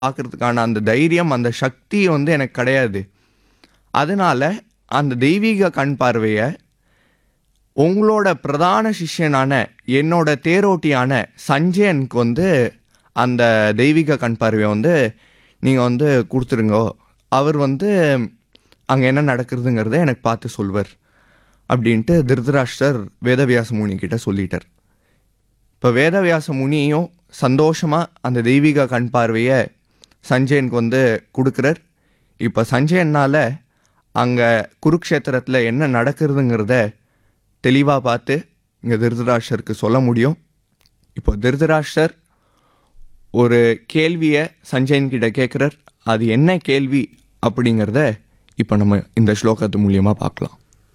பார்க்கறதுக்கான அந்த தைரியம் அந்த சக்தி வந்து எனக்கு கிடையாது அதனால அந்த தெய்வீக கண் பார்வையை உங்களோட பிரதான சிஷ்யனான என்னோட தேரோட்டியான சஞ்சயனுக்கு வந்து அந்த தெய்வீக கண் பார்வையை வந்து நீங்கள் வந்து கொடுத்துருங்க அவர் வந்து அங்கே என்ன நடக்குதுங்கிறத எனக்கு பார்த்து சொல்வர் அப்படின்ட்டு திருதராஷ்டர் வேதவியாச முனி கிட்ட சொல்லிட்டார் இப்போ வேதவியாச முனியும் சந்தோஷமாக அந்த தெய்வீக கண் பார்வையை சஞ்சயனுக்கு வந்து கொடுக்குறார் இப்போ சஞ்சயனால் அங்கே குருக்ஷேத்திரத்தில் என்ன நடக்குதுங்கிறத தெளிவாக பார்த்து இங்கே திருதராஷ்டருக்கு சொல்ல முடியும் இப்போ திருதராஷ்டர் ஒரு கேள்வியை சஞ்சயன் கிட்ட கேட்குறார் அது என்ன கேள்வி அப்படிங்கிறத இப்போ நம்ம இந்த ஸ்லோகத்து மூலியமாக பார்க்கலாம்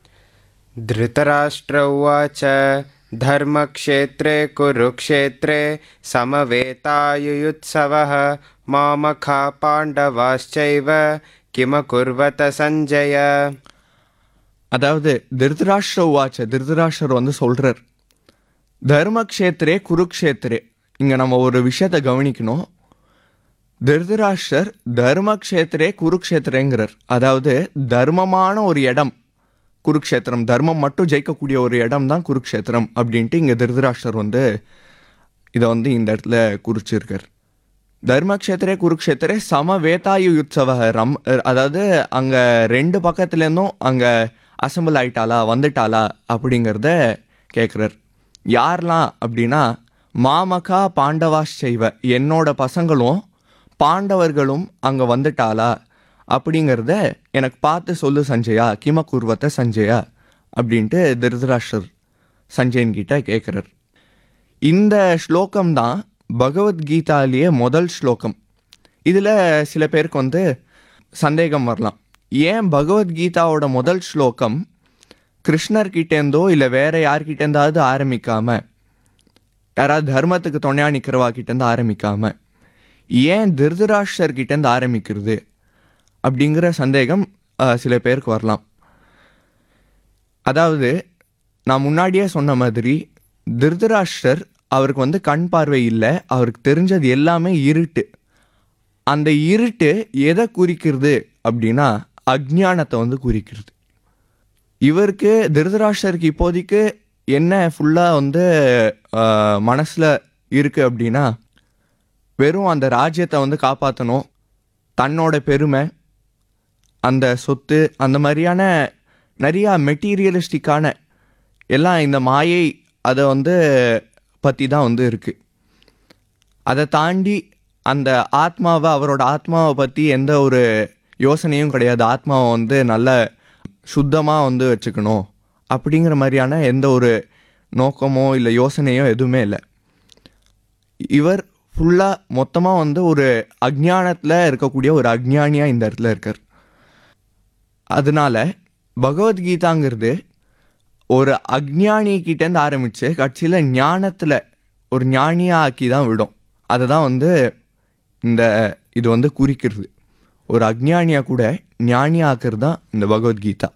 धृतराष्ट्र उवाच धर्मक्षेत्रे कुरुक्षेत्रे समवेतायुयुत्सवः मामखा पाण्डवाश्चैव किमकुर्वत सञ्जय அதாவது திருதராஷ்டிர உவாச்ச திருதராஷ்டர் வந்து சொல்றார் தர்மக்ஷேத்திரே குருக்ஷேத்திரே இங்கே நம்ம ஒரு விஷயத்தை கவனிக்கணும் திருதராஷ்டர் தர்மக்ஷேத்திரே குருக்ஷேத்திரேங்கிறார் அதாவது தர்மமான ஒரு இடம் குருக்ஷேத்திரம் தர்மம் மட்டும் ஜெயிக்கக்கூடிய ஒரு இடம் தான் குருக்ஷேத்திரம் அப்படின்ட்டு இங்கே திருதராஷ்டர் வந்து இதை வந்து இந்த இடத்துல குறிச்சிருக்கார் தர்மக்ஷேத்திரே குருக்ஷேத்திரே சம வேதாயு யுத்சவ ரம் அதாவது அங்கே ரெண்டு பக்கத்துலேருந்தும் அங்கே அசம்பிள் ஆயிட்டாளா வந்துட்டாளா அப்படிங்கிறத கேட்குறார் யாரெல்லாம் அப்படின்னா மாமகா பாண்டவாஸ் செய்வ என்னோட பசங்களும் பாண்டவர்களும் அங்கே வந்துட்டாளா அப்படிங்கிறத எனக்கு பார்த்து சொல்லு சஞ்சயா கிம குர்வத்த சஞ்சயா அப்படின்ட்டு திருதராஷ்டர் சஞ்சயன் கிட்ட கேட்குறார் இந்த ஸ்லோகம் தான் பகவத்கீதாலேயே முதல் ஸ்லோகம் இதில் சில பேருக்கு வந்து சந்தேகம் வரலாம் ஏன் பகவத்கீதாவோட முதல் ஸ்லோகம் கிருஷ்ணர்கிட்டேருந்தோ இல்லை வேற யார்கிட்டேருந்தாவது ஆரம்பிக்காம யாராவது தர்மத்துக்கு துணையா நிற்கிறவா கிட்டேருந்து ஆரம்பிக்காம ஏன் திருதராஷ்டர் கிட்டேருந்து ஆரம்பிக்கிறது அப்படிங்கிற சந்தேகம் அஹ், சில பேருக்கு வரலாம் அதாவது நான் முன்னாடியே சொன்ன மாதிரி திருதராஷ்டர் அவருக்கு வந்து கண் பார்வை இல்லை அவருக்கு தெரிஞ்சது எல்லாமே இருட்டு அந்த இருட்டு எதை குறிக்கிறது அப்படின்னா அஜ்ஞானத்தை வந்து குறிக்கிறது இவருக்கு திருதராஷ்டருக்கு இப்போதைக்கு என்ன ஃபுல்லாக வந்து மனசில் இருக்குது அப்படின்னா வெறும் அந்த ராஜ்யத்தை வந்து காப்பாற்றணும் தன்னோட பெருமை அந்த சொத்து அந்த மாதிரியான நிறையா மெட்டீரியலிஸ்டிக்கான எல்லாம் இந்த மாயை அதை வந்து பற்றி தான் வந்து இருக்குது அதை தாண்டி அந்த ஆத்மாவை அவரோட ஆத்மாவை பற்றி எந்த ஒரு யோசனையும் கிடையாது ஆத்மாவை வந்து நல்ல சுத்தமாக வந்து வச்சுக்கணும் அப்படிங்கிற மாதிரியான எந்த ஒரு நோக்கமோ இல்லை யோசனையோ எதுவுமே இல்லை இவர் ஃபுல்லாக மொத்தமாக வந்து ஒரு அஜ்ஞானத்தில் இருக்கக்கூடிய ஒரு அஜ்ஞானியாக இந்த இடத்துல இருக்கார் அதனால பகவத்கீதாங்கிறது ஒரு அஜ்ஞானி கிட்டேருந்து ஆரம்பித்து கட்சியில் ஞானத்தில் ஒரு ஞானியாக ஆக்கி தான் விடும் அதை தான் வந்து இந்த இது வந்து குறிக்கிறது ஒரு அஜ்ஞானியாக கூட ஞானியாக ஆக்குறது தான் இந்த பகவத்கீதா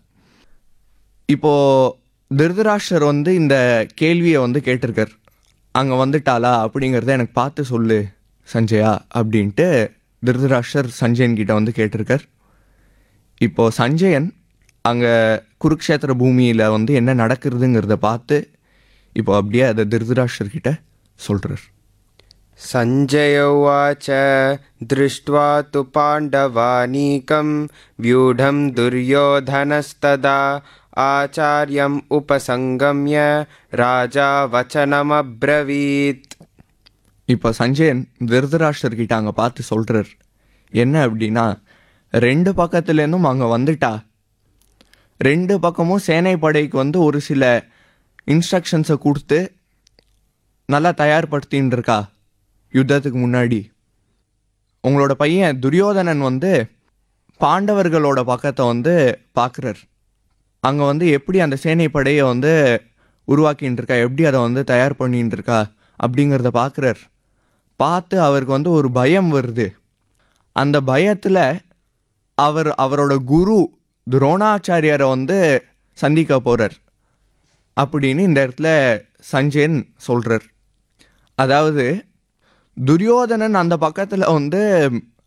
இப்போது திருதராஷ்டர் வந்து இந்த கேள்வியை வந்து கேட்டிருக்கார் அங்கே வந்துட்டாளா அப்படிங்கிறத எனக்கு பார்த்து சொல்லு சஞ்சயா அப்படின்ட்டு திருதராஷ்டர் சஞ்சயன் கிட்ட வந்து கேட்டிருக்கார் இப்போ சஞ்சயன் அங்கே குருக்ஷேத்திர பூமியில் வந்து என்ன நடக்கிறதுங்கிறத பார்த்து இப்போ அப்படியே அதை திருதராஷ்டர் கிட்ட சொல்கிறார் सञ्जय उवाच दृष्ट्वा तु पाण्डवानीकं व्यूढं दुर्योधनस्तदा आचार्यम् उपसङ्गम्य राजा वचनमब्रवीत् இப்போ சஞ்சயன் திருதராஷ்டர் கிட்ட அங்கே பார்த்து சொல்கிறார் என்ன அப்படின்னா ரெண்டு பக்கத்துலேருந்தும் அங்கே வந்துட்டா ரெண்டு பக்கமும் சேனை படைக்கு வந்து ஒரு சில இன்ஸ்ட்ரக்ஷன்ஸை கொடுத்து நல்லா தயார்படுத்தின்னு இருக்கா யுத்தத்துக்கு முன்னாடி உங்களோட பையன் துரியோதனன் வந்து பாண்டவர்களோட பக்கத்தை வந்து பார்க்குறார் அங்கே வந்து எப்படி அந்த சேனை படையை வந்து உருவாக்கின்னு இருக்கா எப்படி அதை வந்து தயார் பண்ணின்னு இருக்கா அப்படிங்கிறத பார்க்குறார் பார்த்து அவருக்கு வந்து ஒரு பயம் வருது அந்த பயத்தில் அவர் அவரோட குரு துரோணாச்சாரியாரை வந்து சந்திக்க போகிறார் அப்படின்னு இந்த இடத்துல சஞ்சயன் சொல்கிறார் அதாவது துரியோதனன் அந்த பக்கத்தில் வந்து